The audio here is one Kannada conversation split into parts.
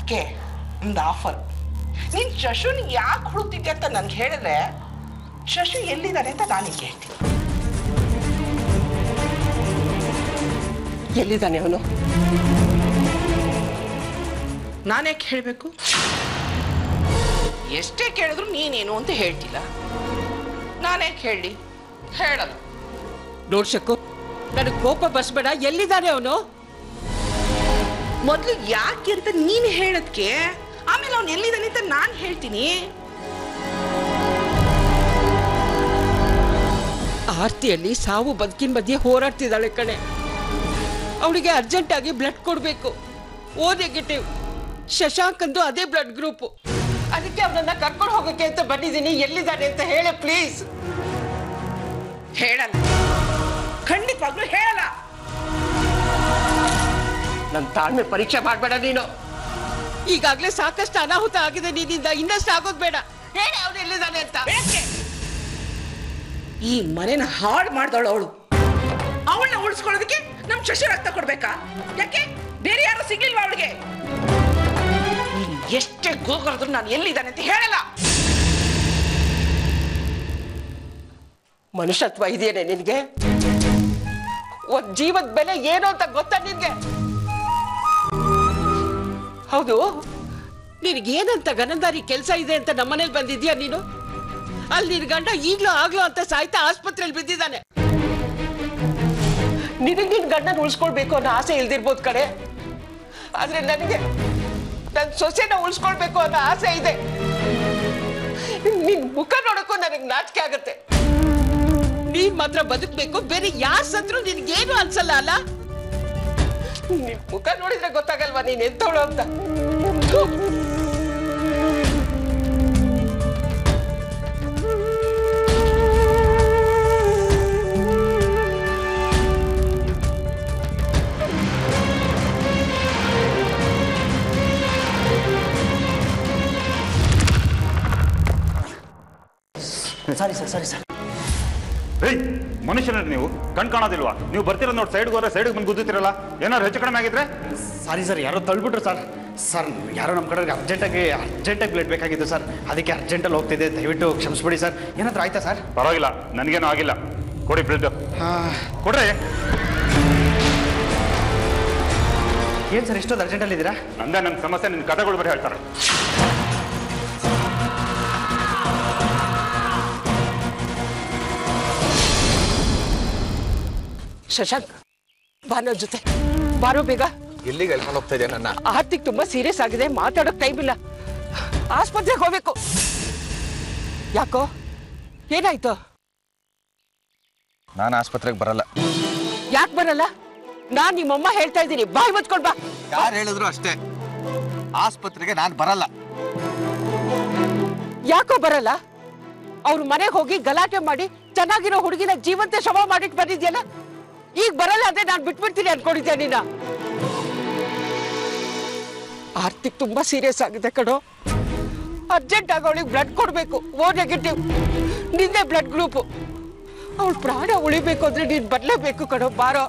ಅದಕ್ಕೆ ಒಂದು ಆಫರ್ ನೀನು ಶಶುನ್ ಯಾಕೆ ಹುಡುಕ್ತಿದ್ದೆ ಅಂತ ನನ್ಗೆ ಹೇಳಿದ್ರೆ ಶಶು ಎಲ್ಲಿದ್ದಾನೆ ಅಂತ ನಾನು ಹೇಳ್ತೀನಿ ಎಲ್ಲಿದ್ದಾನೆ ಅವನು ನಾನೇಕೆ ಹೇಳಬೇಕು ಎಷ್ಟೇ ಕೇಳಿದ್ರು ನೀನೇನು ಅಂತ ಹೇಳ್ತಿಲ್ಲ ನಾನೇಕೆ ಹೇಳಿ ಹೇಳಲ್ಲ ನೋಡ್ಸಕ್ಕು ನನಗೆ ಕೋಪ ಬರ್ಸ್ಬೇಡ ಎಲ್ಲಿದ್ದಾನೆ ಅವನು ಮೊದಲು ಯಾಕೆ ಅಂತ ನೀನು ಹೇಳೋದಕ್ಕೆ ಆಮೇಲೆ ಅವ್ನು ಎಲ್ಲಿದ್ದಾನೆ ಅಂತ ನಾನು ಹೇಳ್ತೀನಿ ಆರ್ತಿಯಲ್ಲಿ ಸಾವು ಬದುಕಿನ ಮಧ್ಯೆ ಹೋರಾಡ್ತಿದ್ದಾಳೆ ಕಣೆ ಅವಳಿಗೆ ಅರ್ಜೆಂಟ್ ಆಗಿ ಬ್ಲಡ್ ಕೊಡಬೇಕು ಓ ನೆಗೆಟಿವ್ ಶಶಾಂಕ್ ಅಂದು ಅದೇ ಬ್ಲಡ್ ಗ್ರೂಪ್ ಅದಕ್ಕೆ ಅವನನ್ನ ಕರ್ಕೊಂಡು ಹೋಗಕ್ಕೆ ಅಂತ ಬಂದಿದ್ದೀನಿ ಎಲ್ಲಿದ್ದಾನೆ ಅಂತ ಹೇಳೆ ಪ್ಲೀಸ್ ಹೇಳಲ್ಲ ಖಂಡಿತವಾಗ್ಲೂ ಹೇಳಲ್ಲ ನನ್ನ ತಾಳ್ಮೆ ಪರೀಕ್ಷೆ ಮಾಡಬೇಡ ನೀನು ಈಗಾಗಲೇ ಸಾಕಷ್ಟು ಅನಾಹುತ ಆಗಿದೆ ನಿನ್ನಿಂದ ಇನ್ನಷ್ಟು ಆಗೋದು ಬೇಡ ಹೇಳಿ ಅವನು ಎಲ್ಲಿದ್ದಾನೆ ಅಂತ ಬೇಕೆ ಈ ಮನೆನ ಹಾಳು ಮಾಡ್ದವಳು ಅವಳು ಅವಳನ್ನ ಉಳಿಸ್ಕೊಳ್ಳೋದಕ್ಕೆ ನಮ್ ಶಶಿ ರಕ್ತ ಕೊಡ್ಬೇಕಾ ಯಾಕೆ ಬೇರೆ ಯಾರು ಸಿಗ್ಲಿಲ್ವಾ ಅವಳಿಗೆ ನೀನು ಎಷ್ಟೇ ಗೋಗರದ್ರು ನಾನು ಎಲ್ಲಿದ್ದಾನೆ ಅಂತ ಹೇಳಲ್ಲ ಮನುಷ್ಯತ್ವ ಇದೆಯೇನೆ ನಿನ್ಗೆ ಒಂದ್ ಜೀವದ ಬೆಲೆ ಏನು ಅಂತ ಗೊತ್ತಾ ನಿನ್ಗೆ ಹೌದು ನಿನಗೇನಂತ ಗನಂದಾರಿ ಕೆಲಸ ಇದೆ ಅಂತ ನಮ್ಮನೇಲಿ ಬಂದಿದ್ಯಾ ನೀನು ಅಲ್ಲಿ ನಿನ್ ಗಂಡ ಈಗ್ಲೂ ಆಗ್ಲೋ ಅಂತ ಸಾಯ್ತಾ ಆಸ್ಪತ್ರೆಯಲ್ಲಿ ಬಿದ್ದಿದ್ದಾನೆ ನಿನಗ್ ನಿನ್ ಗಂಡನ ಉಳಿಸ್ಕೊಳ್ಬೇಕು ಅನ್ನೋ ಆಸೆ ಇಲ್ದಿರ್ಬೋದು ಕಡೆ ಆದ್ರೆ ನನಗೆ ನನ್ ಸೊಸೆನ ಉಳಿಸ್ಕೊಳ್ಬೇಕು ಅನ್ನೋ ಆಸೆ ಇದೆ ನಿನ್ ಮುಖ ನೋಡಕ್ಕೂ ನನಗೆ ನಾಚಿಕೆ ಆಗತ್ತೆ ನೀನ್ ಮಾತ್ರ ಬದುಕ್ಬೇಕು ಬೇರೆ ಯಾರ್ ಸತ್ರು ನಿನ್ಗೇನು ಅನ್ಸಲ್ಲ ಅಲ್ಲ ನಿನ್ ಮುಖ ನೋಡಿದ್ರೆ ಗೊತ್ತಾಗಲ್ವಾ ನೀನ್ ಎಂತವಳು ಅಂತ ಥು. ಸಾರಿ ಸರ್ ಸಾರಿ ಸರ್ ಏಯ್ ಮನುಷ್ಯನ ನೀವು ಕಣ್ ಕಾಣೋದಿಲ್ವಾ ನೀವು ಬರ್ತಿರೋ ನೋಡಿ ಸೈಡ್ಗೆ ಹೋದ್ರೆ ಸೈಡ್ಗೆ ಬಂದು ಗುದ್ದುತ್ತಿರಲ್ಲ ಏನಾದ್ರು ಹೆಚ್ಚು ಕಡಿಮೆ ಆಗಿದ್ರೆ ಸಾರಿ ಸರ್ ಯಾರೋ ತಳ್ಬಿಟ್ರು ಸರ್ ಸರ್ ಯಾರೋ ನಮ್ಮ ಕಡೆಗೆ ಅರ್ಜೆಂಟಾಗಿ ಅರ್ಜೆಂಟಾಗಿ ಬ್ಲಡ್ ಬೇಕಾಗಿತ್ತು ಸರ್ ಅದಕ್ಕೆ ಅರ್ಜೆಂಟಲ್ಲಿ ಹೋಗ್ತಿದೆ ದಯವಿಟ್ಟು ಕ್ಷಮಿಸ್ಬಿಡಿ ಸರ್ ಏನಾದರೂ ಆಯ್ತಾ ಸರ್ ಪರವಾಗಿಲ್ಲ ನನಗೇನು ಆಗಿಲ್ಲ ಕೊಡಿ ಬ್ಲಡ್ ಕೊಡ್ರಿ ಏನು ಸರ್ ಇಷ್ಟೊಂದು ಅರ್ಜೆಂಟಲ್ಲಿ ಇದ್ದೀರಾ ನಂದೇ ನನ್ನ ಸಮಸ್ಯೆ ನಿನ್ನ ಕಥೆಗಳು ಬರೀ ಹೇಳ್ತಾರೆ ಶಶಾಂಕ್ ಬಾನೋ ಜೊತೆ ಬಾರೋ ಬೇಗ ಎಲ್ಲಿಗೆ ಎಳ್ಕೊಂಡು ಹೋಗ್ತಾ ಇದೆ ನನ್ನ ಆರ್ತಿಗ್ ತುಂಬಾ ಸೀರಿಯಸ್ ಆಗಿದೆ ಮಾತಾಡೋಕ್ ಟೈಮ್ ಇಲ್ಲ ಆಸ್ಪತ್ರೆಗೆ ಹೋಗ್ಬೇಕು ಯಾಕೋ ಏನಾಯ್ತು ನಾನು ಆಸ್ಪತ್ರೆಗೆ ಬರಲ್ಲ ಯಾಕೆ ಬರಲ್ಲ ನಾನ್ ನಿಮ್ಮಮ್ಮ ಹೇಳ್ತಾ ಇದ್ದೀನಿ ಬಾಯ್ ಮುಚ್ಕೊಂಡ್ ಬಾ ಯಾರು ಹೇಳಿದ್ರು ಅಷ್ಟೇ ಆಸ್ಪತ್ರೆಗೆ ನಾನು ಬರಲ್ಲ ಯಾಕೋ ಬರಲ್ಲ ಅವ್ರ ಮನೆಗೆ ಹೋಗಿ ಗಲಾಟೆ ಮಾಡಿ ಚೆನ್ನಾಗಿರೋ ಹುಡುಗಿನ ಜೀವಂತ ಶವ ಮಾಡಿಟ್ ಬಂದಿದ್ಯಲ್ಲ ಈಗ ಬರಲ್ಲ ಅಂದ್ರೆ ನಾನು ಬಿಟ್ಬಿಡ್ತೀನಿ ಅನ್ಕೊಂಡಿದ್ದೆ ನೀನ ಆರ್ತಿಕ್ ತುಂಬಾ ಸೀರಿಯಸ್ ಆಗಿದೆ ಕಣೋ ಅರ್ಜೆಂಟ್ ಆಗಿ ಅವಳಿಗೆ ಬ್ಲಡ್ ಕೊಡ್ಬೇಕು ಓ ನೆಗೆಟಿವ್ ನಿಂದೆ ಬ್ಲಡ್ ಗ್ರೂಪ್ ಅವಳ ಪ್ರಾಣ ಉಳಿಬೇಕು ಅಂದ್ರೆ ನೀನ್ ಬರ್ಲೇಬೇಕು ಕಣೋ ಬಾರೋ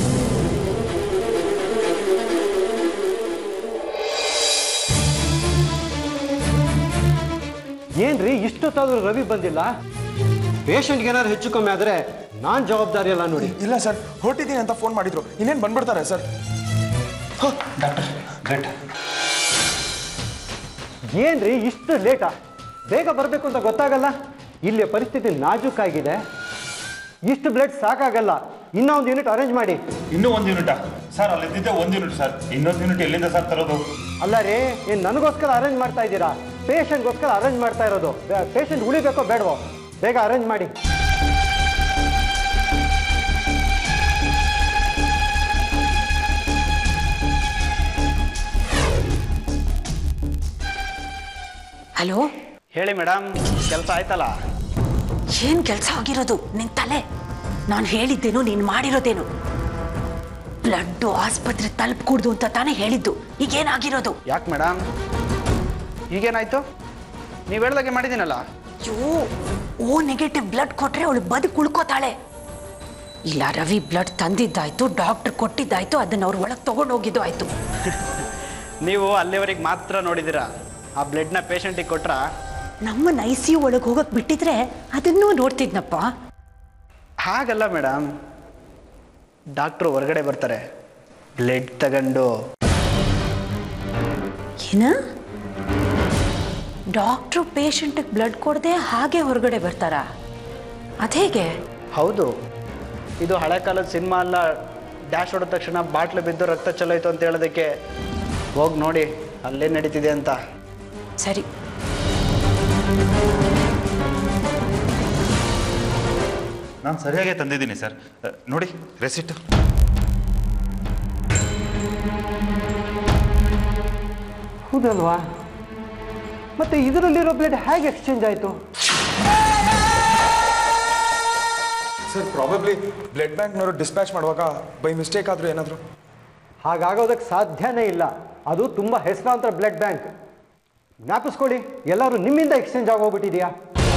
ಏನ್ರಿ ಇಷ್ಟೊತ್ತಾದ್ರೂ ರವಿ ಬಂದಿಲ್ಲ ಪೇಷಂಟ್ಗೆ ಏನಾದ್ರು ಹೆಚ್ಚು ಕಮ್ಮಿ ಆದ್ರೆ ನಾನ್ ಜವಾಬ್ದಾರಿ ಅಲ್ಲ ನೋಡಿ ಇಲ್ಲ ಸರ್ ಹೊರಟಿದ್ದೀನಿ ಅಂತ ಫೋನ್ ಮಾಡಿದ್ರು ಇನ್ನೇನು ಬಂದ್ಬಿಡ್ತಾರೆ ಸರ್ ಏನ್ರಿ ಇಷ್ಟು ಲೇಟಾ ಬೇಗ ಬರಬೇಕು ಅಂತ ಗೊತ್ತಾಗಲ್ಲ ಇಲ್ಲಿ ಪರಿಸ್ಥಿತಿ ನಾಜೂಕಾಗಿದೆ ಇಷ್ಟು ಬ್ಲಡ್ ಸಾಕಾಗಲ್ಲ ಇನ್ನೂ ಒಂದು ಯೂನಿಟ್ ಅರೇಂಜ್ ಮಾಡಿ ಇನ್ನೂ ಒಂದು ಯೂನಿಟಾ ಸರ್ ಅಲ್ಲಿದ್ದಿದ್ದೆ ಒಂದು ಯೂನಿಟ್ ಸರ್ ಇನ್ನೊಂದು ಯೂನಿಟ್ ಎಲ್ಲಿಂದ ಸರ್ ತರೋದು ಅಲ್ಲ ರೀ ಏನು ನನಗೋಸ್ಕರ ಅರೇಂಜ್ ಮಾಡ್ತಾ ಇದ್ದೀರಾ ಪೇಷಂಟ್ಗೋಸ್ಕರ ಅರೇಂಜ್ ಮಾಡ್ತಾ ಇರೋದು ಪೇಷಂಟ್ ಉಳಿಬೇಕೋ ಬೇಡವೋ ಬೇಗ ಅರೇಂಜ್ ಮಾಡಿ ಹಲೋ ಹೇಳಿ ಮೇಡಮ್ ಕೆಲಸ ಆಯ್ತಲ್ಲ ಏನ್ ಕೆಲಸ ಆಗಿರೋದು ನಿನ್ ತಲೆ ನಾನು ಹೇಳಿದ್ದೇನು ನೀನ್ ಮಾಡಿರೋದೇನು ಬ್ಲಡ್ ಆಸ್ಪತ್ರೆ ತಲುಪ್ಕೂಡ್ದು ಅಂತ ತಾನೇ ಹೇಳಿದ್ದು ಈಗೇನಾಗಿರೋದು ಯಾಕೆ ಮೇಡಮ್ ಈಗೇನಾಯ್ತು ನೀವು ಹೇಳ್ದಾಗೆ ಮಾಡಿದ್ದೀನಲ್ಲ ಅಯ್ಯೋ ಓ ನೆಗೆಟಿವ್ ಬ್ಲಡ್ ಕೊಟ್ರೆ ಅವಳು ಬದುಕು ಉಳ್ಕೋತಾಳೆ ಇಲ್ಲ ರವಿ ಬ್ಲಡ್ ತಂದಿದ್ದಾಯ್ತು ಡಾಕ್ಟರ್ ಕೊಟ್ಟಿದ್ದಾಯ್ತು ಅದನ್ನ ಅವ್ರ ಒಳಗೆ ತಗೊಂಡು ಹೋಗಿದ್ದು ಆಯ್ತು ನೀವು ಅಲ್ಲಿವರೆಗೆ ಮಾತ್ರ ನೋಡಿದ್ದೀರಾ ಆ ಬ್ಲಡ್ನ ಪೇಷಂಟಿಗೆ ಕೊಟ್ರ ನಮ್ಮನ್ನ ಐ ಸಿ ಯು ಒಳಗೆ ಹೋಗಕ್ ಬಿಟ್ಟಿದ್ರೆ ಅದನ್ನೂ ನೋಡ್ತಿದ್ನಪ್ಪ ಹಾಗಲ್ಲ ಮೇಡಮ್ ಡಾಕ್ಟ್ರು ಹೊರಗಡೆ ಬರ್ತಾರೆ ಬ್ಲಡ್ ತಗೊಂಡು ಏನ ಡಾಕ್ಟ್ರು ಪೇಷಂಟಿಗೆ ಬ್ಲಡ್ ಕೊಡದೆ ಹಾಗೆ ಹೊರಗಡೆ ಬರ್ತಾರಾ ಅದೇಗೆ ಹೌದು ಇದು ಹಳೆ ಕಾಲದ ಸಿನಿಮಾ ಅಲ್ಲ ಡ್ಯಾಶ್ ಹೊಡೆದ ತಕ್ಷಣ ಬಾಟ್ಲು ಬಿದ್ದು ರಕ್ತ ಚಲೋಯ್ತು ಅಂತ ಹೇಳೋದಕ್ಕೆ ಹೋಗಿ ನೋಡಿ ಅಲ್ಲೇ ನಡೀತಿದೆ ಅಂತ ಸರಿ ನಾನು ಸರಿಯಾಗೇ ತಂದಿದ್ದೀನಿ ಸರ್ ಅ, ನೋಡಿ ರೆಸಿಟ್ ಹೌದಲ್ವಾ ಮತ್ತೆ ಇದರಲ್ಲಿರೋ ಬ್ಲಡ್ ಹೇಗೆ ಎಕ್ಸ್ಚೇಂಜ್ ಆಯಿತು ಸರ್ ಪ್ರಾಬಬ್ಲಿ ಬ್ಲಡ್ ಬ್ಯಾಂಕ್ನವರು ಡಿಸ್ಪ್ಯಾಚ್ ಮಾಡುವಾಗ ಬೈ ಮಿಸ್ಟೇಕ್ ಆದರೂ ಏನಾದರೂ ಹಾಗಾಗೋದಕ್ಕೆ ಸಾಧ್ಯನೇ ಇಲ್ಲ ಅದು ತುಂಬ ಹೆಸರಾಂತರ ಬ್ಲಡ್ ಬ್ಯಾಂಕ್ ಜ್ಞಾಪಿಸ್ಕೊಳ್ಳಿ ಎಲ್ಲರೂ ನಿಮ್ಮಿಂದ ಎಕ್ಸ್ಚೇಂಜ್ ಆಗೋಗ್ಬಿಟ್ಟಿದೆಯಾ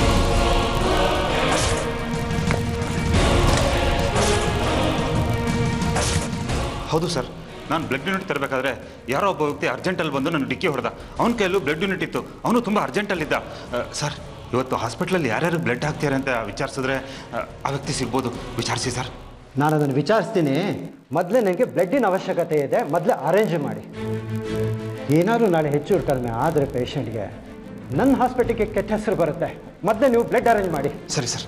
ಹೌದು ಸರ್ ನಾನು ಬ್ಲಡ್ ಯೂನಿಟ್ ತರಬೇಕಾದ್ರೆ ಯಾರೋ ಒಬ್ಬ ವ್ಯಕ್ತಿ ಅರ್ಜೆಂಟಲ್ಲಿ ಬಂದು ನನ್ನ ಡಿಕ್ಕಿ ಹೊಡೆದ ಅವನ ಕೈಯಲ್ಲೂ ಬ್ಲಡ್ ಯೂನಿಟ್ ಇತ್ತು ಅವನು ತುಂಬ ಅರ್ಜೆಂಟಲ್ಲಿದ್ದ ಅ, ಸರ್ ಇವತ್ತು ಹಾಸ್ಪಿಟ್ಲಲ್ಲಿ ಯಾರ್ಯಾರು ಬ್ಲಡ್ ಹಾಕ್ತಾರೆ ಅಂತ ವಿಚಾರಿಸಿದ್ರೆ ಅ, ಆ ವ್ಯಕ್ತಿ ಸಿಗ್ಬೋದು ವಿಚಾರಿಸಿ ಸರ್ ನಾನು ಅದನ್ನು ವಿಚಾರಿಸ್ತೀನಿ ಮೊದಲೇ ನನಗೆ ಬ್ಲಡ್ಡಿನ ಅವಶ್ಯಕತೆ ಇದೆ ಮೊದಲೇ ಅರೇಂಜ್ ಮಾಡಿ ಏನಾದರೂ ನಾಳೆ ಹೆಚ್ಚು ಕಡಿಮೆ ಆದರೆ ಪೇಷಂಟ್ಗೆ ನನ್ನ ಹಾಸ್ಪಿಟಲ್ಗೆ ಕೆಟ್ಟ ಹೆಸರು ಬರುತ್ತೆ ಮೊದಲೇ ನೀವು ಬ್ಲಡ್ ಅರೇಂಜ್ ಮಾಡಿ ಸರಿ ಸರ್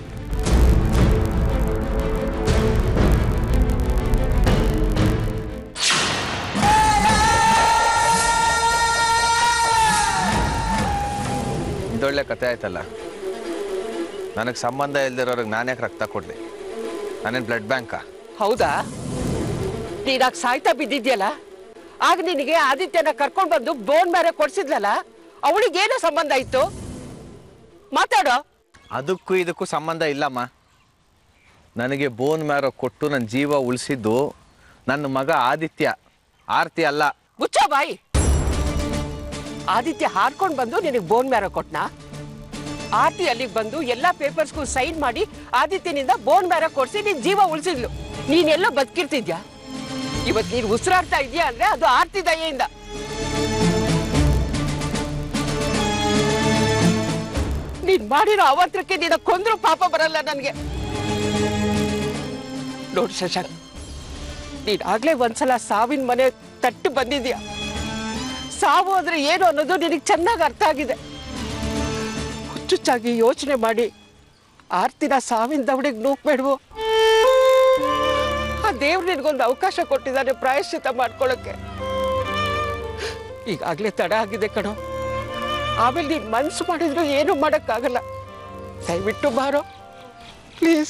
ಇದೊಳ್ಳೆ ಕತೆ ಆಯ್ತಲ್ಲ ನನಗೆ ಸಂಬಂಧ ಇಲ್ದಿರೋರಿಗೆ ನಾನು ಯಾಕೆ ರಕ್ತ ಕೊಡಲಿ ನಾನೇನು ಬ್ಲಡ್ ಬ್ಯಾಂಕಾ ಹೌದಾ ನೀನಾಗ ಸಾಯ್ತಾ ಬಿದ್ದಿದ್ಯಲ್ಲ ಆಗ ನಿನಗೆ ಆದಿತ್ಯನ ಕರ್ಕೊಂಡು ಬಂದು ಬೋನ್ ಬೇರೆ ಕೊಡ್ಸಿದ್ಲಲ್ಲ ಅವಳಿಗೇನು ಸಂಬಂಧ ಇತ್ತು ಮಾತಾಡೋ ಅದಕ್ಕೂ ಇದಕ್ಕೂ ಸಂಬಂಧ ಇಲ್ಲಮ್ಮ ನನಗೆ ಬೋನ್ ಮ್ಯಾರೋ ಕೊಟ್ಟು ನನ್ನ ಜೀವ ಉಳಿಸಿದ್ದು ನನ್ನ ಮಗ ಆದಿತ್ಯ ಆರ್ತಿ ಅಲ್ಲ ಮುಚ್ಚ ಬಾಯಿ ಆದಿತ್ಯ ಹಾರ್ಕೊಂಡು ಬಂದು ನಿನಗೆ ಬೋನ್ ಮ್ಯಾರೋ ಕೊಟ್ನಾ ಆರ್ತಿ ಅಲ್ಲಿಗೆ ಬಂದು ಎಲ್ಲಾ ಪೇಪರ್ಸ್ಗೂ ಸೈನ್ ಮಾಡಿ ಆದಿತ್ಯನಿಂದ ಬೋನ್ ಮ್ಯಾರೋ ಕೊಡ್ಸಿ ನಿನ್ ಜೀವ ಉಳಿಸಿದ್ಲು ನೀನೆಲ್ಲೋ ಬದುಕಿರ್ತಿದ್ಯಾ ಇವತ್ತು ನೀನು ಉಸಿರಾಡ್ತಾ ಇದೀಯಾ ಅಂದ್ರೆ ಅದು ಆರ್ತಿ ದಯೆಯಿಂದ ನೀನ್ ಮಾಡಿರೋ ಅವತ್ರಕ್ಕೆ ನಿನ್ನ ಕೊಂದ್ರು ಪಾಪ ಬರಲ್ಲ ನನ್ಗೆ ನೋಡು ಶಶಾಂಕ್ ನೀನ್ ಆಗ್ಲೇ ಒಂದ್ಸಲ ಸಾವಿನ ಮನೆ ತಟ್ಟು ಬಂದಿದ್ಯಾ ಸಾವು ಅಂದ್ರೆ ಏನು ಅನ್ನೋದು ನಿನಗೆ ಚೆನ್ನಾಗಿ ಅರ್ಥ ಆಗಿದೆ ಹುಚ್ಚುಚ್ಚಾಗಿ ಯೋಚನೆ ಮಾಡಿ ಆರ್ತಿನ ಸಾವಿನ ದವಡಿಗೆ ನೂಕ್ಬೇಡ್ವು ಆ ದೇವ್ರು ನಿನಗೊಂದು ಅವಕಾಶ ಕೊಟ್ಟಿದ್ದಾನೆ ಪ್ರಾಯಶ್ಚಿತ ಮಾಡ್ಕೊಳ್ಳೋಕೆ ಈಗಾಗ್ಲೇ ತಡ ಆಗಿದೆ ಕಣೋ ಆಮೇಲೆ ನೀನ್ ಮನ್ಸು ಮಾಡಿದ್ರು ಏನು ಮಾಡಕ್ಕಾಗಲ್ಲ ದಯವಿಟ್ಟು ಬಾರೋ ಪ್ಲೀಸ್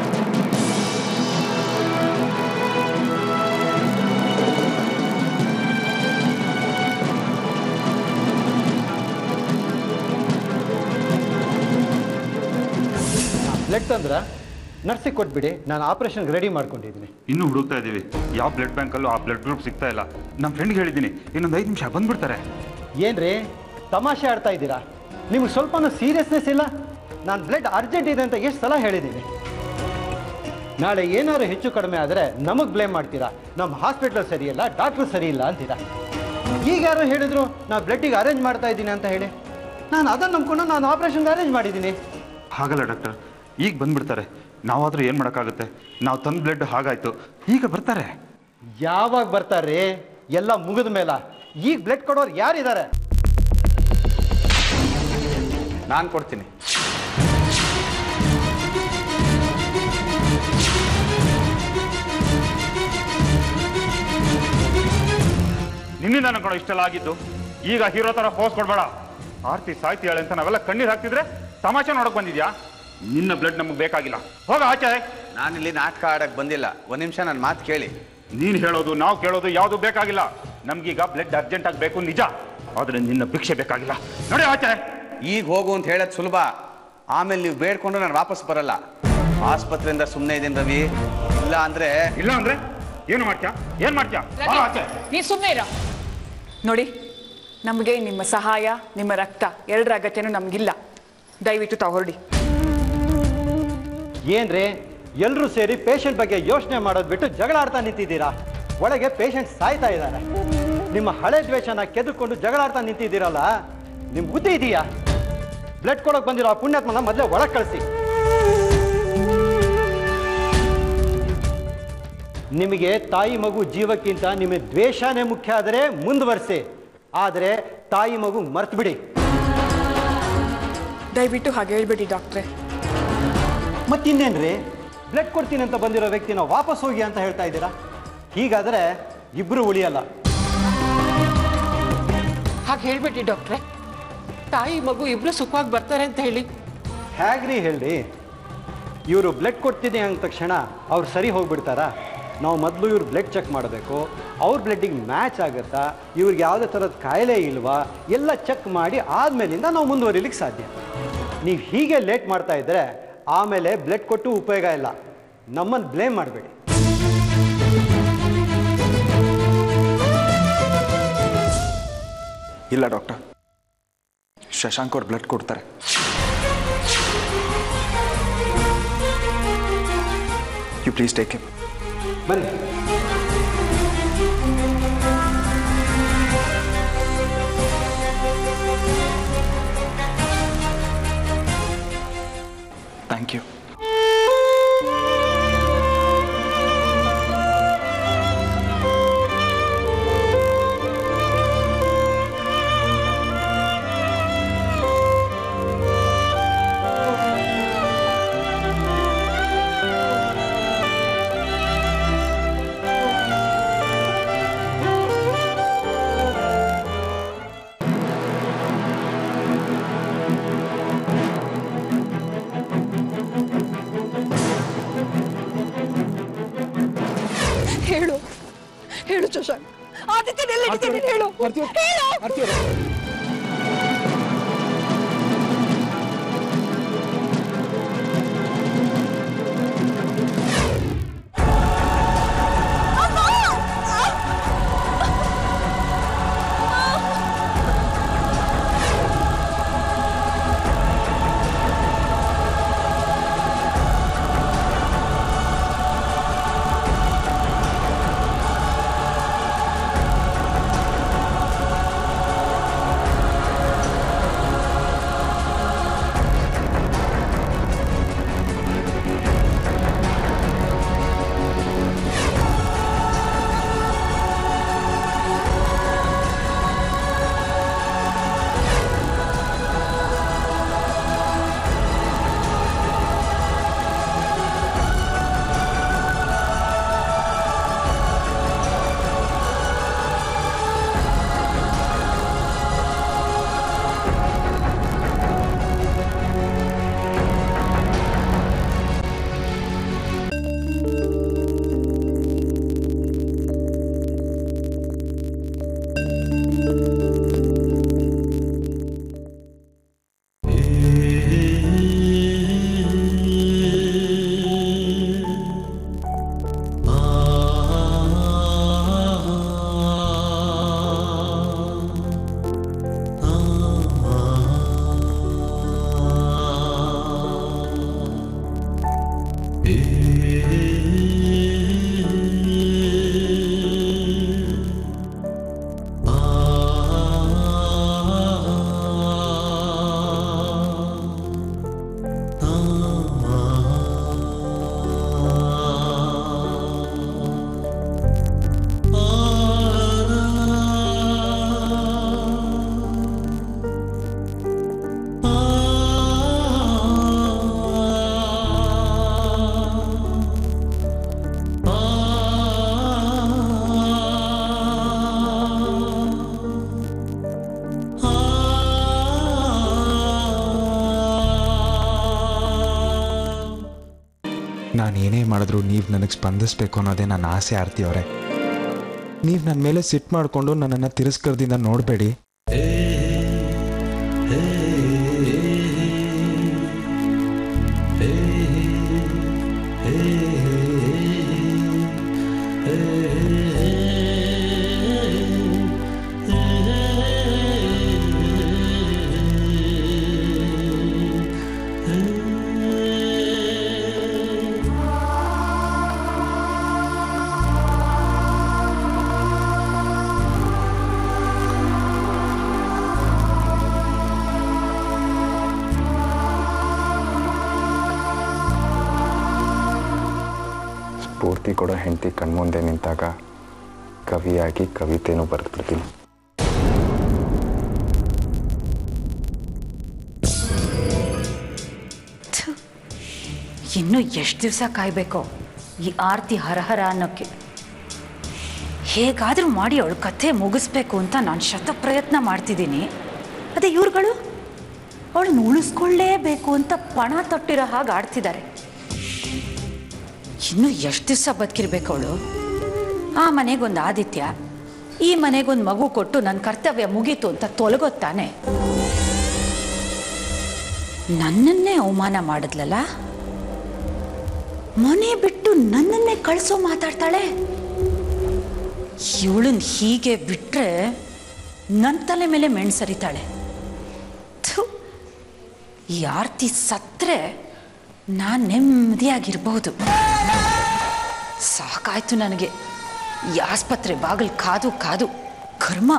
ಬ್ಲಡ್ ತಂದ್ರ ನರ್ಸಿಗೆ ಕೊಟ್ಬಿಡಿ ನಾನು ಆಪರೇಷನ್ಗೆ ರೆಡಿ ಮಾಡ್ಕೊಂಡಿದ್ದೀನಿ ಇನ್ನೂ ಹುಡುಕ್ತಾ ಇದ್ದೀವಿ ಯಾವ ಬ್ಲಡ್ ಬ್ಯಾಂಕಲ್ಲೂ ಆ ಬ್ಲಡ್ ಗ್ರೂಪ್ ಸಿಗ್ತಾ ಇಲ್ಲ ನಮ್ಮ ಫ್ರೆಂಡ್ಗೆ ಹೇಳಿದ್ದೀನಿ ಇನ್ನೊಂದು ಐದು ನಿಮಿಷ ಬಂದ್ಬಿಡ್ತಾರೆ ಏನ್ರಿ ತಮಾಷೆ ಆಡ್ತಾ ಇದ್ದೀರಾ ನಿಮ್ಗೆ ಸ್ವಲ್ಪನೂ ಸೀರಿಯಸ್ನೆಸ್ ಇಲ್ಲ ನಾನು ಬ್ಲಡ್ ಅರ್ಜೆಂಟ್ ಇದೆ ಅಂತ ಎಷ್ಟು ಸಲ ಹೇಳಿದ್ದೀನಿ ನಾಳೆ ಏನಾದ್ರು ಹೆಚ್ಚು ಕಡಿಮೆ ಆದರೆ ನಮಗೆ ಬ್ಲೇಮ್ ಮಾಡ್ತೀರಾ ನಮ್ಮ ಹಾಸ್ಪಿಟ್ಲ್ ಸರಿಯಿಲ್ಲ ಡಾಕ್ಟ್ರು ಸರಿ ಇಲ್ಲ ಅಂತೀರಾ ಈಗ ಯಾರೋ ಹೇಳಿದ್ರು ನಾವು ಬ್ಲಡ್ಡಿಗೆ ಅರೇಂಜ್ ಮಾಡ್ತಾ ಇದ್ದೀನಿ ಅಂತ ಹೇಳಿ ನಾನು ಅದನ್ನು ನಂಬ್ಕೊಂಡು ನಾನು ಆಪರೇಷನ್ಗೆ ಅರೇಂಜ್ ಮಾಡಿದ್ದೀನಿ ಹಾಗಲ್ಲ ಡಾಕ್ಟರ್ ಈಗ ಬಂದ್ಬಿಡ್ತಾರೆ ನಾವಾದ್ರೂ ಏನು ಮಾಡೋಕ್ಕಾಗುತ್ತೆ ನಾವು ತಂದ ಬ್ಲಡ್ ಹಾಗಾಯ್ತು ಈಗ ಬರ್ತಾರೆ ಯಾವಾಗ ಬರ್ತಾರೆ ಎಲ್ಲ ಮುಗಿದ ಮೇಲ ಈಗ ಬ್ಲಡ್ ಕೊಡೋರು ಯಾರಿದ್ದಾರೆ ನಾನು ಕೊಡ್ತೀನಿ ನಿನ್ನಿಂದ ಅನ್ಕೊಂಡು ಇಷ್ಟೆಲ್ಲ ಆಗಿದ್ದು ಈಗ ಹೀರೋ ಥರ ಫೋರ್ಸ್ ಕೊಡ್ಬೇಡ ಆರ್ತಿ ಸಾಯ್ತಿಯಾಳೆ ಅಂತ ನಾವೆಲ್ಲ ಕಣ್ಣೀರು ಹಾಕ್ತಿದ್ರೆ ತಮಾಷೆ ನೋಡಕ್ ಬಂದಿದ್ಯಾ ನಿನ್ನ ಬ್ಲಡ್ ನಮಗೆ ಬೇಕಾಗಿಲ್ಲ ಹೋಗ ಆಚೆ ನಾನಿಲ್ಲಿ ನಾಟಕ ಆಡಕ್ಕೆ ಬಂದಿಲ್ಲ ಒಂದು ನಿಮಿಷ ನನ್ನ ಮಾತು ಕೇಳಿ ನೀನು ಹೇಳೋದು ನಾವು ಕೇಳೋದು ಯಾವುದು ಬೇಕಾಗಿಲ್ಲ ನಮ್ಗೀಗ ಬ್ಲಡ್ ಅರ್ಜೆಂಟ್ ಆಗಬೇಕು ನಿಜ ಆದ್ರೆ ನಿನ್ನ ಭಿಕ್ಷೆ ಬೇಕಾಗಿಲ್ಲ ನೋಡಿ ಆಚೆ ಈಗ ಹೋಗು ಅಂತ ಹೇಳೋದು ಸುಲಭ ಆಮೇಲೆ ನೀವು ಬೇಡ್ಕೊಂಡು ನಾನು ವಾಪಸ್ ಬರಲ್ಲ ಆಸ್ಪತ್ರೆಯಿಂದ ಸುಮ್ಮನೆ ಇದ್ದೀನಿ ರವಿ ಇಲ್ಲ ಅಂದರೆ ಇಲ್ಲ ಅಂದ್ರೆ ಏನು ಮಾಡ್ತ್ಯಾ ಏನ್ ಮಾಡ್ತ್ಯಾ ಬಾ ಆಚೆ ನೀ ಸುಮ್ಮನೆ ಇರ ನೋಡಿ ನಮಗೆ ನಿಮ್ಮ ಸಹಾಯ ನಿಮ್ಮ ರಕ್ತ ಎರಡರ ಅಗತ್ಯನೂ ನಮಗಿಲ್ಲ ದಯವಿಟ್ಟು ತಾವು ಹೊರಡಿ ಏನ್ರಿ ಎಲ್ಲರೂ ಸೇರಿ ಪೇಷಂಟ್ ಬಗ್ಗೆ ಯೋಚನೆ ಮಾಡೋದು ಬಿಟ್ಟು ಜಗಳ ಆಡ್ತಾ ನಿಂತಿದ್ದೀರಾ ಒಳಗೆ ಪೇಷಂಟ್ ಸಾಯ್ತಾ ಇದ್ದಾರೆ ನಿಮ್ಮ ಹಳೆ ದ್ವೇಷನ ಕೆದ್ದುಕೊಂಡು ಜಗಳಾಡ್ತಾ ನಿಂತಿದ್ದೀರಲ್ಲ ನಿಮ್ಮ ಬುದ್ಧಿ ಇದೆಯಾ ಬ್ಲಡ್ ಕೊಡೋಕೆ ಬಂದಿರೋ ಆ ಪುಣ್ಯಾತ್ಮನ ಮೊದಲೇ ಒಳಗೆ ಕಳಿಸಿ ನಿಮಗೆ ತಾಯಿ ಮಗು ಜೀವಕ್ಕಿಂತ ನಿಮಗೆ ದ್ವೇಷನೇ ಮುಖ್ಯ ಆದರೆ ಮುಂದುವರಿಸಿ ಆದರೆ ತಾಯಿ ಮಗು ಮರ್ತು ಬಿಡಿ ದಯವಿಟ್ಟು ಹಾಗೆ ಹೇಳ್ಬೇಡಿ ಡಾಕ್ಟ್ರೆ ಮತ್ತಿನ್ನೇನ್ರಿ ಬ್ಲಡ್ ಕೊಡ್ತೀನಿ ಅಂತ ಬಂದಿರೋ ವ್ಯಕ್ತಿನ ವಾಪಸ್ ಹೋಗಿ ಅಂತ ಹೇಳ್ತಾ ಇದ್ದೀರಾ ಹೀಗಾದರೆ ಇಬ್ಬರು ಉಳಿಯಲ್ಲ ಹಾಗೆ ಹೇಳ್ಬೇಡಿ ಡಾಕ್ಟ್ರೆ ತಾಯಿ ಮಗು ಇಬ್ರು ಸುಖವಾಗಿ ಬರ್ತಾರೆ ಅಂತ ಹೇಳಿ ಹೇಗ್ರಿ ಹೇಳಿ ಇವರು ಬ್ಲಡ್ ಕೊಡ್ತೀನಿ ಅಂದ ತಕ್ಷಣ ಅವ್ರು ಸರಿ ಹೋಗ್ಬಿಡ್ತಾರಾ ನಾವು ಮೊದಲು ಇವ್ರು ಬ್ಲಡ್ ಚೆಕ್ ಮಾಡಬೇಕು ಅವ್ರ ಬ್ಲಡ್ಡಿಗೆ ಮ್ಯಾಚ್ ಆಗುತ್ತಾ ಇವ್ರಿಗೆ ಯಾವುದೇ ಥರದ ಕಾಯಿಲೆ ಇಲ್ವಾ ಎಲ್ಲ ಚೆಕ್ ಮಾಡಿ ಆದಮೇಲಿಂದ ನಾವು ಮುಂದುವರಿಲಿಕ್ಕೆ ಸಾಧ್ಯ ನೀವು ಹೀಗೆ ಲೇಟ್ ಮಾಡ್ತಾ ಇದ್ದರೆ ಆಮೇಲೆ ಬ್ಲಡ್ ಕೊಟ್ಟು ಉಪಯೋಗ ಇಲ್ಲ ನಮ್ಮನ್ನು ಬ್ಲೇಮ್ ಮಾಡಬೇಡಿ ಇಲ್ಲ ಡಾಕ್ಟರ್ ಶಶಾಂಕ್ ಅವ್ರು ಬ್ಲಡ್ ಕೊಡ್ತಾರೆ ಯು ಪ್ಲೀಸ್ ಟೇಕ್ ಹಿಮ್ ಬನ್ನಿ ಥ್ಯಾಂಕ್ ಯು ಹೇಳು ಹೇಳು ಶಶಾಂಕ್ ಆದಿತ್ಯ ಎಲ್ಲಿದ್ದೀನಿ ಹೇಳು ಹೇಳು ನಾನು ಏನೇ ಮಾಡಿದ್ರು ನೀವು ನನಗೆ ಸ್ಪಂದಿಸ್ಬೇಕು ಅನ್ನೋದೇ ನನ್ನ ಆಸೆ ಆರ್ತಿ ಅವರೇ ನೀವು ನನ್ನ ಮೇಲೆ ಸಿಟ್ಟು ಮಾಡಿಕೊಂಡು ನನ್ನನ್ನು ತಿರಸ್ಕರದಿಂದ ನೋಡಬೇಡಿ ಕೊಡೋ ಹೆಂಡತಿ ಕಣ್ಮುಂದೆ ನಿಂತಾಗ ಕವಿಯಾಗಿ ಕವಿತೆನೂ ಬರೆದ್ಬಿಡ್ತೀನಿ ಥು, ಇನ್ನು ಎಷ್ಟು ದಿವಸ ಕಾಯಬೇಕೋ ಈ ಆರ್ತಿ ಹರಹರ ಅನ್ನೋಕ್ಕೆ ಹೇಗಾದರೂ ಮಾಡಿ ಅವಳ ಕಥೆ ಮುಗಿಸ್ಬೇಕು ಅಂತ ನಾನು ಶತ ಪ್ರಯತ್ನ ಮಾಡ್ತಿದ್ದೀನಿ ಅದೇ ಇವ್ರುಗಳು ಅವಳನ್ನ ಉಳಿಸ್ಕೊಳ್ಳೇಬೇಕು ಅಂತ ಪಣ ತೊಟ್ಟಿರೋ ಹಾಗೆ ಆಡ್ತಿದ್ದಾರೆ ಇನ್ನು ಎಷ್ಟು ದಿವಸ ಬದುಕಿರ್ಬೇಕು ಅವಳು ಆ ಮನೆಗೊಂದು ಆದಿತ್ಯ ಈ ಮನೆಗೊಂದು ಮಗು ಕೊಟ್ಟು ನನ್ನ ಕರ್ತವ್ಯ ಮುಗೀತು ಅಂತ ತೊಲಗೊತ್ತಾನೆ ನನ್ನನ್ನೇ ಅವಮಾನ ಮಾಡಿದ್ಲಲ್ಲ ಮನೆ ಬಿಟ್ಟು ನನ್ನನ್ನೇ ಕಳಿಸೋ ಮಾತಾಡ್ತಾಳೆ ಇವಳನ್ನ ಹೀಗೆ ಬಿಟ್ರೆ ನನ್ನ ತಲೆ ಮೇಲೆ ಮೆಣಸರಿತಾಳೆ ಥು, ಈ ಆರ್ತಿ ಸತ್ರೆ ನಾನು ನೆಮ್ಮದಿಯಾಗಿರ್ಬಹುದು ಸಾಕಾಯ್ತು ನನಗೆ ಈ ಆಸ್ಪತ್ರೆ ಬಾಗಿಲು ಕಾದು ಕಾದು ಕರ್ಮ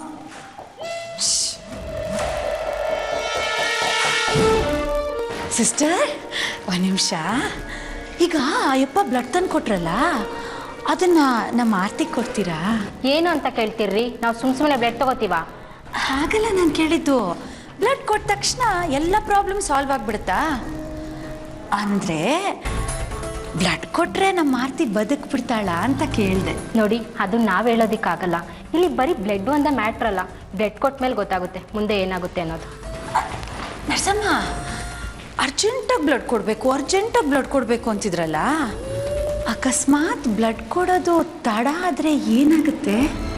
ಸಿಸ್ಟರ್ ಒಂದು ನಿಮಿಷ ಈಗ ಅಯ್ಯಪ್ಪ ಬ್ಲಡ್ ತಂದು ಕೊಟ್ರಲ್ಲ ಅದನ್ನ ನಮ್ಮ ಆರ್ತಿಗೆ ಕೊಡ್ತೀರಾ ಏನು ಅಂತ ಕೇಳ್ತೀರ್ರಿ ನಾವು ಸುಮ್ ಸುಮ್ಮನೆ ಬ್ಲಡ್ ತಗೋತೀವ ಹಾಗಲ್ಲ ನಾನು ಕೇಳಿದ್ದು ಬ್ಲಡ್ ಕೊಟ್ಟ ತಕ್ಷಣ ಎಲ್ಲ ಪ್ರಾಬ್ಲಮ್ ಸಾಲ್ವ್ ಆಗ್ಬಿಡುತ್ತಾ ಅಂದರೆ ಬ್ಲಡ್ ಕೊಟ್ರೆ ನಮ್ಮ ಆರ್ತಿ ಬದುಕ್ಬಿಡ್ತಾಳ ಅಂತ ಕೇಳಿದೆ ನೋಡಿ ಅದು ನಾವು ಹೇಳೋದಕ್ಕಾಗಲ್ಲ ಇಲ್ಲಿ ಬರೀ ಬ್ಲಡ್ ಒಂದ ಮ್ಯಾಟ್ರ್ ಅಲ್ಲ ಬ್ಲಡ್ ಕೊಟ್ಟ ಮೇಲೆ ಗೊತ್ತಾಗುತ್ತೆ ಮುಂದೆ ಏನಾಗುತ್ತೆ ಅನ್ನೋದು ನರಸಮ್ಮ ಅರ್ಜೆಂಟಾಗಿ ಬ್ಲಡ್ ಕೊಡಬೇಕು ಅರ್ಜೆಂಟಾಗಿ ಬ್ಲಡ್ ಕೊಡಬೇಕು ಅಂತಿದ್ರಲ್ಲ ಅಕಸ್ಮಾತ್ ಬ್ಲಡ್ ಕೊಡೋದು ತಡ ಆದರೆ ಏನಾಗುತ್ತೆ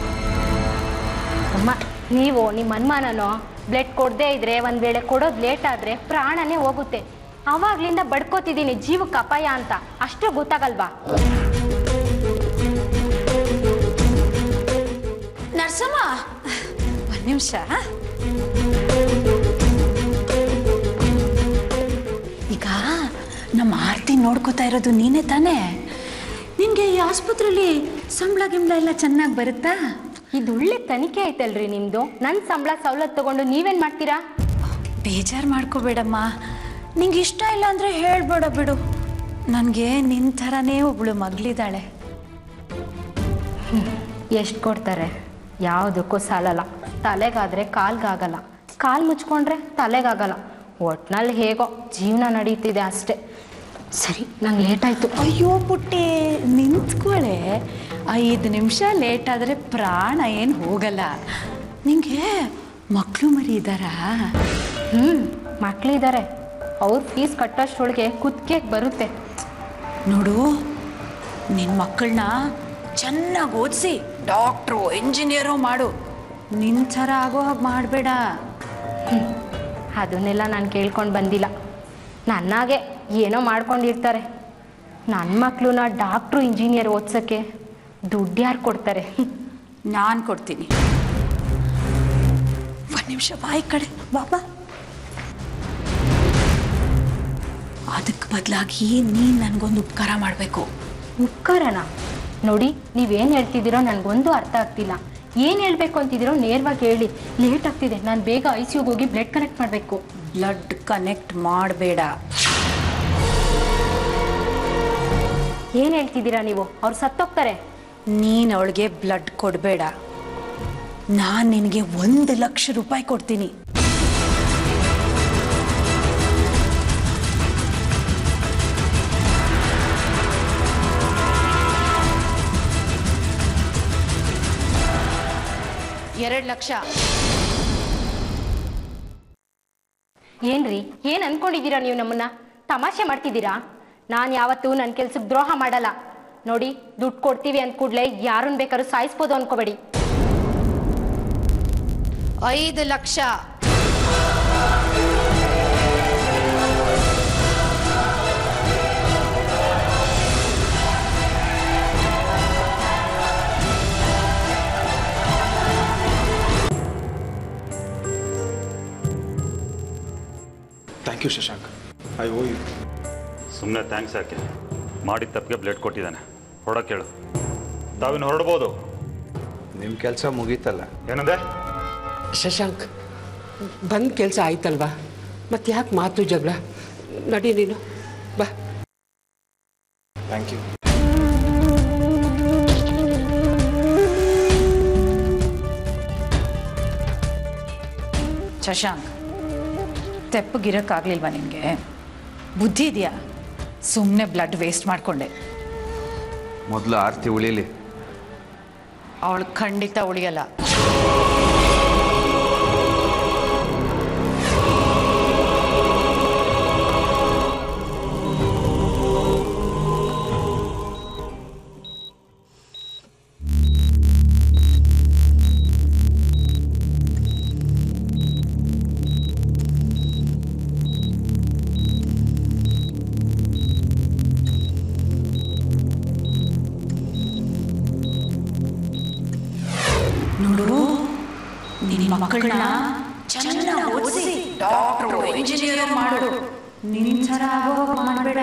ಅಮ್ಮ ನೀವು ನಿಮ್ಮ ಅನುಮಾನನೋ ಬ್ಲಡ್ ಕೊಡದೇ ಇದ್ರೆ ಒಂದು ವೇಳೆ ಕೊಡೋದು ಲೇಟ್ ಆದರೆ ಪ್ರಾಣನೇ ಹೋಗುತ್ತೆ ಅವಾಗ್ಲಿಂದ ಬಡ್ಕೋತಿದ್ದೀನಿ ಜೀವಕ್ಕೆ ಅಪಾಯ ಅಂತ ಅಷ್ಟು ಗೊತ್ತಾಗಲ್ವಾ ನರಸಮ್ಮ ಒಂದು ನಿಮಿಷ ಈಗ ನಮ್ಮ ಆರ್ತಿ ನೋಡ್ಕೋತಾ ಇರೋದು ನೀನೇ ತಾನೇ ನಿನಗೆ ಈ ಆಸ್ಪತ್ರೆಯಲ್ಲಿ ಸಂಬಳ ಗಿಂಬಳ ಎಲ್ಲ ಚೆನ್ನಾಗಿ ಬರುತ್ತಾ ಇದು ಒಳ್ಳೆ ತನಿಖೆ ಐತಲ್ರಿ ನಿಮ್ಮದು ನನ್ನ ಸಂಬಳ ಸವಲತ್ತು ತಗೊಂಡು ನೀವೇನು ಮಾಡ್ತೀರಾ ಬೇಜಾರು ಮಾಡ್ಕೋಬೇಡಮ್ಮ ನಿಂಗೆ ಇಷ್ಟ ಇಲ್ಲ ಅಂದರೆ ಹೇಳ್ಬೇಡ ಬಿಡು ನನಗೆ ನಿನ್ನ ಥರನೇ ಒಬ್ಳು ಮಗಳಿದ್ದಾಳೆ ಎಷ್ಟು ಕೊಡ್ತಾರೆ ಯಾವುದಕ್ಕೂ ಸಾಲಲ್ಲ ತಲೆಗಾದ್ರೆ ಕಾಲ್ಗಾಗಲ್ಲ ಕಾಲು ಮುಚ್ಕೊಂಡ್ರೆ ತಲೆಗಾಗಲ್ಲ ಒಟ್ನಲ್ಲಿ ಹೇಗೋ ಜೀವನ ನಡೀತಿದೆ ಅಷ್ಟೇ ಸರಿ ನಂಗೆ ಲೇಟ್ ಆಯಿತು ಅಯ್ಯೋ ಪುಟ್ಟಿ ನಿಂತ್ಕೊಳ್ಳೆ ಐದು ನಿಮಿಷ ಲೇಟ್ ಆದರೆ ಪ್ರಾಣ ಏನು ಹೋಗಲ್ಲ ನಿಂಗೆ ಮಕ್ಕಳು ಮರಿ ಇದ್ದಾರಾ ಹ್ಞೂ ಮಕ್ಕಳಿದ್ದಾರೆ ಅವ್ರ ಫೀಸ್ ಕಟ್ಟೋಷ್ಟ್ರೊಳಗೆ ಕುತ್ತಿಗೆ ಬರುತ್ತೆ ನೋಡು ನಿನ್ನ ಮಕ್ಕಳನ್ನ ಚೆನ್ನಾಗಿ ಓದಿಸಿ ಡಾಕ್ಟ್ರು ಇಂಜಿನಿಯರು ಮಾಡು ನಿನ್ನ ಥರ ಆಗೋ ಹಾಗೆ ಮಾಡಬೇಡ ಅದನ್ನೆಲ್ಲ ನಾನು ಕೇಳ್ಕೊಂಡು ಬಂದಿಲ್ಲ ನನ್ನಾಗೆ ಏನೋ ಮಾಡ್ಕೊಂಡಿರ್ತಾರೆ ನನ್ನ ಮಕ್ಕಳನ್ನ ಡಾಕ್ಟ್ರು ಇಂಜಿನಿಯರ್ ಓದ್ಸೋಕ್ಕೆ ದುಡ್ಡು ಯಾರು ಕೊಡ್ತಾರೆ ನಾನು ಕೊಡ್ತೀನಿ ಒಂದು ನಿಮಿಷ ಬಾಯಿ ಕಡೆ ಬಾಬಾ ಅದಕ್ಕೆ ಬದಲಾಗಿ ನೀನು ನನಗೊಂದು ಉಪಕಾರ ಮಾಡಬೇಕು ಉಪಕಾರನ ನೋಡಿ ನೀವೇನು ಹೇಳ್ತಿದ್ದೀರೋ ನನಗೊಂದು ಅರ್ಥ ಆಗ್ತಿಲ್ಲ ಏನು ಹೇಳಬೇಕು ಅಂತಿದ್ದೀರೋ ನೇರವಾಗಿ ಹೇಳಿ ಲೇಟ್ ಆಗ್ತಿದೆ ನಾನು ಬೇಗ ಐ ಸಿ ಹೋಗಿ ಬ್ಲಡ್ ಕನೆಕ್ಟ್ ಮಾಡಬೇಕು ಬ್ಲಡ್ ಕನೆಕ್ಟ್ ಮಾಡಬೇಡ ಏನು ಹೇಳ್ತಿದ್ದೀರಾ ನೀವು ಅವ್ರು ಸತ್ತೋಗ್ತಾರೆ ನೀನು ಅವಳಿಗೆ ಬ್ಲಡ್ ಕೊಡಬೇಡ ನಾನು ನಿನಗೆ ಒಂದು ಲಕ್ಷ ರೂಪಾಯಿ ಕೊಡ್ತೀನಿ ಎರಡು ಲಕ್ಷ ಏನ್ರಿ ಏನು ಅನ್ಕೊಂಡಿದ್ದೀರಾ ನೀವು ನಮ್ಮನ್ನ ತಮಾಷೆ ಮಾಡ್ತಿದ್ದೀರಾ ನಾನು ಯಾವತ್ತೂ ನನ್ನ ಕೆಲ್ಸಕ್ಕೆ ದ್ರೋಹ ಮಾಡಲ್ಲ ನೋಡಿ ದುಡ್ಡು ಕೊಡ್ತೀವಿ ಅಂದ ಕೂಡಲೇ ಯಾರನ್ನ ಬೇಕಾದ್ರೂ ಸಾಯಿಸ್ಬೋದು ಅನ್ಕೋಬೇಡಿ ಐದು lakh thank you Shashank I owe you ಸುಮ್ಮನೆ ಥ್ಯಾಂಕ್ಸ್ ಯಾಕೆ ಮಾಡಿದ ತಪ್ಪಿಗೆ ಬ್ಲಡ್ ಕೊಟ್ಟಿದ್ದಾನೆ ಹೊರಡಕ್ಕೆ ಹೇಳು ತಾವಿನ್ನು ಹೊರಡ್ಬೋದು ನಿಮ್ಮ ಕೆಲಸ ಮುಗೀತಲ್ಲ ಏನಂದೆ ಶಶಾಂಕ್ ಬಂದ ಕೆಲಸ ಆಯ್ತಲ್ವಾ ಮತ್ತೆ ಯಾಕೆ ಮಾತು ಜಗಳ ನಡಿ ನೀನು ಬಾ ಥ್ಯಾಂಕ್ ಯು ಶಶಾಂಕ್ ತೆಪ್ಪಗಿರೋಕ್ಕಾಗಲಿಲ್ವಾ ನಿನಗೆ ಬುದ್ಧಿ ಇದೆಯಾ ಸುಮ್ಮನೆ ಬ್ಲಡ್ ವೇಸ್ಟ್ ಮಾಡಿಕೊಂಡೆ ಮೊದಲು ಆರ್ತಿ ಉಳಿಲಿ ಅವಳು ಖಂಡಿತ ಉಳಿಯಲ್ಲ ನೋಡು ನಿನ್ನ ಮಕ್ಕಳನ್ನ ಚೆನ್ನಾಗಿ ಓದಿಸಿ ಡಾಕ್ಟ್ರು ಇಂಜಿನಿಯರ್ ಮಾಡು ನಿನ್ನ ಥರ ಆಗೋ ಮಾಡಬೇಡ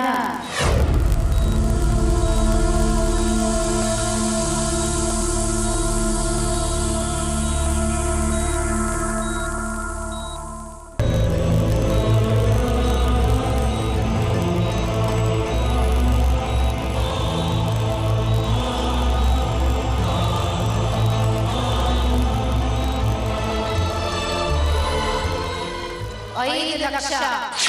ಐದು ಲಕ್ಷ